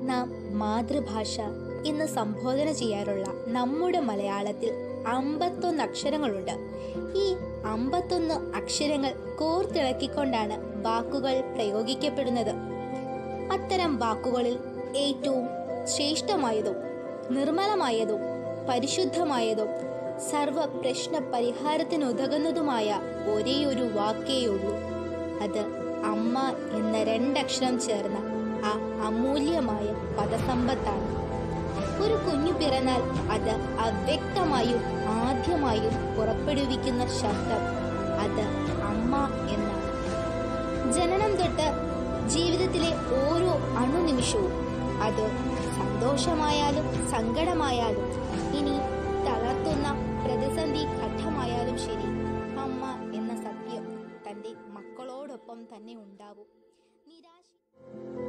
നാം മാതൃഭാഷ എന്ന് സംബോധന ചെയ്യാറുള്ള നമ്മുടെ മലയാളത്തിൽ അമ്പത്തൊന്ന് അക്ഷരങ്ങളുണ്ട് ഈ അമ്പത്തൊന്ന് അക്ഷരങ്ങൾ കോർത്തിണക്കിക്കൊണ്ടാണ് വാക്കുകൾ പ്രയോഗിക്കപ്പെടുന്നത് അത്തരം വാക്കുകളിൽ ഏറ്റവും ശ്രേഷ്ഠമായതും നിർമ്മലമായതും പരിശുദ്ധമായതും സർവ പ്രശ്ന പരിഹാരത്തിനുതകുന്നതുമായ ഒരേയൊരു വാക്കേയുള്ളൂ അത് അമ്മ എന്ന രണ്ടക്ഷരം ചേർന്ന ആ അമൂല്യമായ പദസമ്പത്താണ് ഒരു കുഞ്ഞു പിറന്നാൽ അത് അവ്യക്തമായും ആദ്യമായും പുറപ്പെടുവിക്കുന്ന ശബ്ദം അത് അമ്മ എന്നാണ് ജനനം തൊട്ട് ജീവിതത്തിലെ ഓരോ അണുനിമിഷവും അത് സന്തോഷമായാലും സങ്കടമായാലും ഇനി തളർത്തുന്ന പ്രതിസന്ധി ഘട്ടമായാലും ശരി അമ്മ എന്ന സത്യം തൻ്റെ മക്കളോടൊപ്പം തന്നെ ഉണ്ടാവും നിരാശ